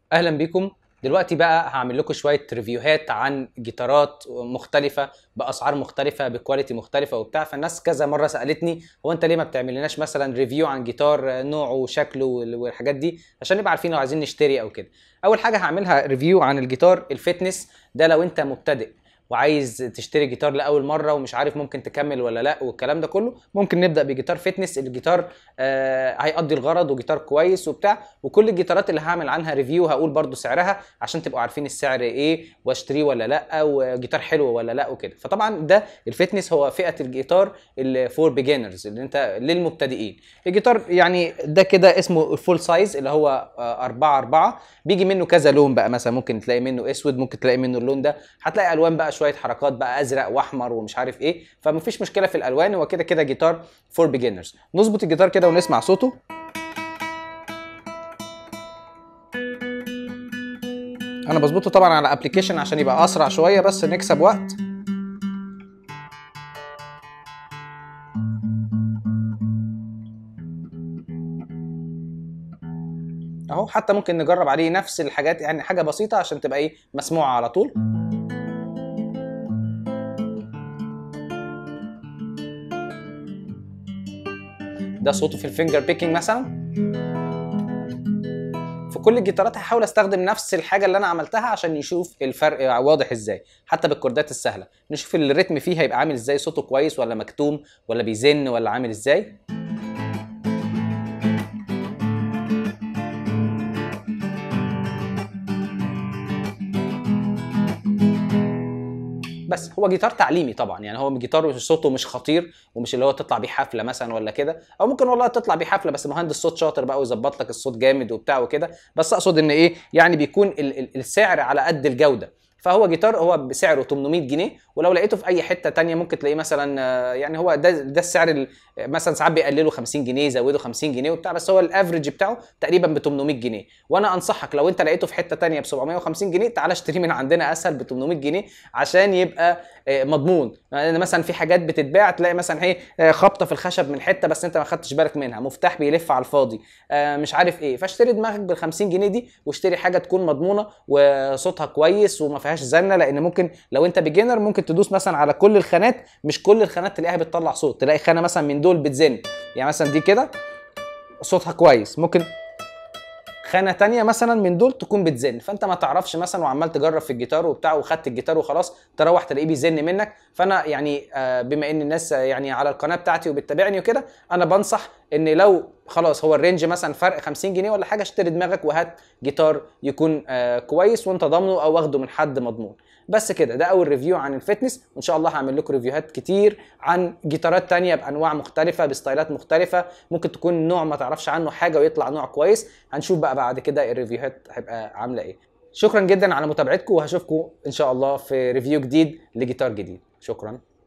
اهلا بيكم دلوقتي بقى هعمل لكم شويه ريفيوهات عن جيتارات مختلفه باسعار مختلفه بكواليتي مختلفه وبتاع فالناس كذا مره سالتني هو انت ليه ما بتعملناش مثلا ريفيو عن جيتار نوعه وشكله والحاجات دي عشان نبقى عارفين لو عايزين نشتري او كده اول حاجه هعملها ريفيو عن الجيتار الفتنس ده لو انت مبتدئ وعايز تشتري جيتار لاول مره ومش عارف ممكن تكمل ولا لا والكلام ده كله ممكن نبدا بجيتار فتنس الجيتار آه هيقضي الغرض وجيتار كويس وبتاع وكل الجيتارات اللي هعمل عنها ريفيو هقول برضو سعرها عشان تبقوا عارفين السعر ايه واشتريه ولا لا وجيتار حلو ولا لا وكده فطبعا ده الفتنس هو فئه الجيتار اللي فور بيجنرز اللي انت للمبتدئين الجيتار يعني ده كده اسمه الفول سايز اللي هو 4 4 بيجي منه كذا لون بقى مثلا ممكن تلاقي منه اسود ممكن تلاقي منه اللون ده هتلاقي الوان بقى شويه حركات بقى ازرق واحمر ومش عارف ايه فمفيش مشكله في الالوان هو كده كده جيتار فور بيجنرز نظبط الجيتار كده ونسمع صوته انا بظبطه طبعا على ابلكيشن عشان يبقى اسرع شويه بس نكسب وقت اهو حتى ممكن نجرب عليه نفس الحاجات يعني حاجه بسيطه عشان تبقى ايه مسموعه على طول ده صوته في الفينجر بيكينج مثلا في كل الجيتارات هحاول استخدم نفس الحاجه اللي انا عملتها عشان نشوف الفرق واضح ازاي حتى بالكوردات السهله نشوف الريتم فيه هيبقى عامل ازاي صوته كويس ولا مكتوم ولا بيزن ولا عامل ازاي بس هو جيتار تعليمي طبعا يعني هو جيتار صوته مش خطير ومش اللي هو تطلع بيه حفله مثلا ولا كده او ممكن والله تطلع بيه حفله بس مهندس صوت شاطر بقى ويظبط لك الصوت جامد وبتاع وكده بس اقصد ان ايه يعني بيكون ال ال السعر على قد الجوده فهو جيتار هو بسعره 800 جنيه ولو لقيته في اي حته تانية ممكن تلاقيه مثلا يعني هو ده ده السعر مثلا ساعات بيقللوا 50 جنيه يزودوا 50 جنيه وبتاع بس هو الافريج بتاعه تقريبا ب 800 جنيه وانا انصحك لو انت لقيته في حته تانية ب 750 جنيه تعالى اشتريه من عندنا اسهل ب 800 جنيه عشان يبقى مضمون يعني مثلا في حاجات بتتباع تلاقي مثلا هي خبطه في الخشب من حته بس انت ما خدتش بالك منها مفتاح بيلف على الفاضي مش عارف ايه فاشتري دماغك بال 50 جنيه دي واشتري حاجه تكون مضمونه وصوتها كويس وما فيهاش زنه لان ممكن لو انت بيجنر ممكن تدوس مثلا على كل الخانات مش كل الخانات تلاقيها بتطلع صوت تلاقي خانه مثلا من دول بتزن يعني مثلا دي كده صوتها كويس ممكن خانه تانية مثلا من دول تكون بتزن فانت ما تعرفش مثلا وعمال تجرب في الجيتار وبتاع وخدت الجيتار وخلاص تروح تلاقيه بيزن منك فانا يعني بما ان الناس يعني على القناه بتاعتي وبتتابعني وكده انا بنصح ان لو خلاص هو الرينج مثلا فرق 50 جنيه ولا حاجه اشتري دماغك وهات جيتار يكون كويس وانت ضامنه او واخده من حد مضمون بس كده ده اول ريفيو عن الفتنس وان شاء الله هعمل لكم ريفيوهات كتير عن جيتارات تانية بانواع مختلفه بستايلات مختلفه ممكن تكون نوع ما تعرفش عنه حاجه ويطلع نوع كويس هنشوف بقى بعد كده الريفيوهات هتبقى عامله ايه شكرا جدا على متابعتكم وهشوفكم ان شاء الله في ريفيو جديد لجيتار جديد شكرا